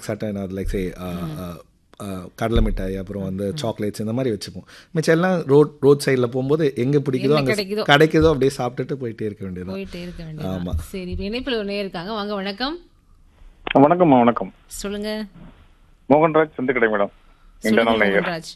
சட்டன் அது like say கடலை மிட்டாய் அப்புறம் வந்து சாக்லேட்ஸ் இந்த மாதிரி வச்சுப்போம் மிச்சம் எல்லாம் ரோட் ரோட் சைடில் போகும்போது எங்கே பிடிக்குதோ என்ன அங்கே கிடைக்குதோ. கிடைக்குதோ அப்படியே சாப்பிட்டுட்டு போயிட்டே இருக்க வேண்டியது போயிட்டே இருக்க வேண்டியது சரி இப்போ இணைப்பில் ஒன்றே இருக்காங்க வாங்க வணக்கம் வணக்கம்மா வணக்கம் சொல்லுங்க மோகன்ராஜ் செந்துக்கடை மேடம் இந்த சொல்லுங்க நாள் நேயர் மோகன்ராஜ்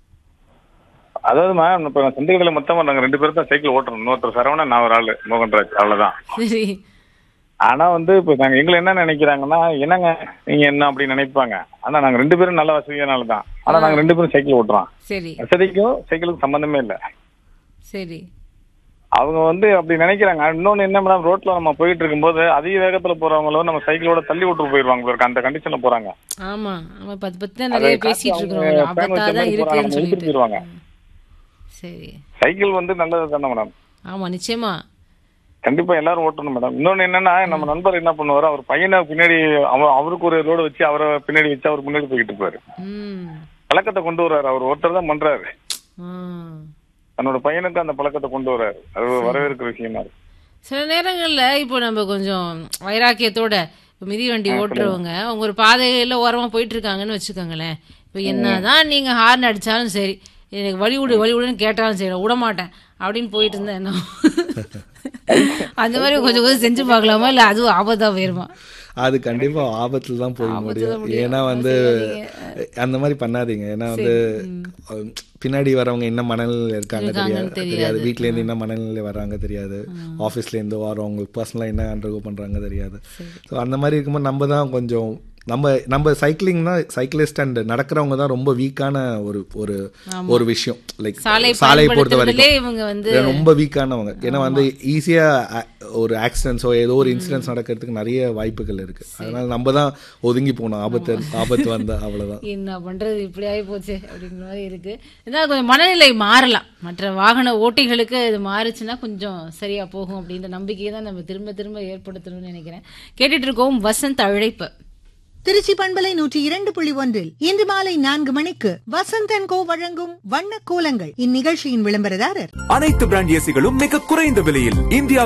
அதாவது மேம் இப்ப நான் செந்துக்கடையில மொத்தமா நாங்க ரெண்டு பேரும் தான் சைக்கிள் ஓட்டுறோம் இன்னொருத்தர் சரவணன் நான் ஒரு ஆளு மோகன்ராஜ் அவ்வளவுதான் சரி ஆனா வந்து இப்ப நாங்க எங்களை என்ன நினைக்கிறாங்கன்னா என்னங்க நீங்க என்ன அப்படி நினைப்பாங்க ஆனா நாங்க ரெண்டு பேரும் நல்ல வசதியானால தான் ஆனா நாங்க ரெண்டு பேரும் சைக்கிள் ஓட்டுறோம் சரி வசதிக்கும் சைக்கிளுக்கும் சம்பந்தமே இல்ல சரி அவங்க வந்து அப்படி நினைக்கிறாங்க இன்னொன்னு என்ன மேடம் ரோட்ல நம்ம போயிட்டு இருக்கும்போது அதிக வேகத்துல போறவங்களும் நம்ம சைக்கிளோட தள்ளி விட்டு போயிருவாங்க இவருக்கு அந்த கண்டிஷன்ல போறாங்க ஆமா நம்ம பத்து பத்து தான் நிறைய பேசிட்டு இருக்கிறோம் அவங்க ஆபத்தா fan தான் வச்ச மாதிரி இருக்குன்னு போறாங்க, சொல்லிட்டு போயிருவாங்க. சரி சைக்கிள் வந்து நல்லது தானே மேடம் ஆமா நிச்சயமா கண்டிப்பா எல்லாரும் ஓட்டணும் மேடம் இன்னொன்னு என்னன்னா நம்ம நண்பர் என்ன பண்ணுவாரு அவர் பையனை பின்னாடி அவ- அவருக்கு ஒரு ரோடு வச்சு அவரை பின்னாடி வச்சு அவர் முன்னாடி போய்கிட்டு இருப்பாரு ம் பழக்கத்தை கொண்டு வர்றாரு அவர் ஒருத்தர் தான் பண்றாரு ஆ. தன்னோட பையனுக்கு அந்த பழக்கத்தை கொண்டு வர்றாரு அது ஒரு வரவேற்கிற விஷயமா இருக்கு சில நேரங்கள்ல இப்போ நம்ம கொஞ்சம் வைராக்கியத்தோட இப்போ மிதி வண்டி ஓட்டுறவங்க அவங்க ஒரு பாதையில ஓரமா போயிட்டு இருக்காங்கன்னு வச்சுக்கோங்களேன் இப்போ என்னதான் நீங்க ஹார்ன் அடிச்சாலும் சரி எனக்கு வழி விடு வழி விடுன்னு கேட்டாலும் சரி நான் விட மாட்டேன் அப்படின்னு போயிட்டு இருந்தா என்ன அந்த மாதிரி கொஞ்சம் கொஞ்சம் செஞ்சு பார்க்கலாமா இல்ல அதுவும் ஆபத்தா போயிருமா அது கண்டிப்பா ஆபத்துல தான் போய் முடியும் ஏன்னா வந்து அந்த மாதிரி பண்ணாதீங்க ஏன்னா வந்து அஹ், பின்னாடி வரவங்க என்ன மனநிலையில் இருக்காங்க தெரியாது தெரியாது வீட்ல இருந்து என்ன மனநிலையில் வராங்க தெரியாது ஆஃபீஸ்ல இருந்து வரவங்க பர்சனலாக என்ன அண்டர்கோ பண்றாங்க தெரியாது ஸோ அந்த மாதிரி இருக்கும்போது நம்ம தான் கொஞ்சம் நம்ம நம்ம சைக்கிளிங் தான் சைக்கிளிஸ்ட் அண்ட் நடக்கிறவங்க தான் ரொம்ப வீக்கான ஒரு ஒரு ஒரு விஷயம் லைக் சாலை சாலையை பொறுத்த பயன்படுத்துறதுலே வரைக்கும் இவங்க வந்து ரொம்ப வீக்கானவங்க ஏன்னா வந்து ஈஸியா ஒரு ஆக்சிடென்ட்ஸோ ஏதோ ஒரு இன்சிடென்ட்ஸ் நடக்கிறதுக்கு நிறைய வாய்ப்புகள் இருக்கு அதனால நம்ம தான் ஒதுங்கி போகணும் ஆபத்து ஆபத்து வந்தா அவ்வளவுதான் என்ன பண்றது இப்படி ஆகி போச்சு அப்படிங்கிற மாதிரி இருக்கு இருந்தாலும் கொஞ்சம் மனநிலை மாறலாம் மற்ற வாகன ஓட்டிகளுக்கு இது மாறுச்சுன்னா கொஞ்சம் சரியா போகும் அப்படின்ற நம்பிக்கையை தான் நம்ம திரும்ப திரும்ப ஏற்படுத்தணும்னு நினைக்கிறேன் கேட்டுட்டு இருக்கோம் வசந்த் அழைப்பு திருச்சி பண்பலை நூற்றி இரண்டு புள்ளி ஒன்றில் இன்று மாலை நான்கு மணிக்கு வசந்தன் கோ வழங்கும் வண்ண கோலங்கள் இந்நிகழ்ச்சியின் விளம்பரதாரர் அனைத்து பிராண்ட் ஏசிகளும் மிக குறைந்த விலையில் இந்தியா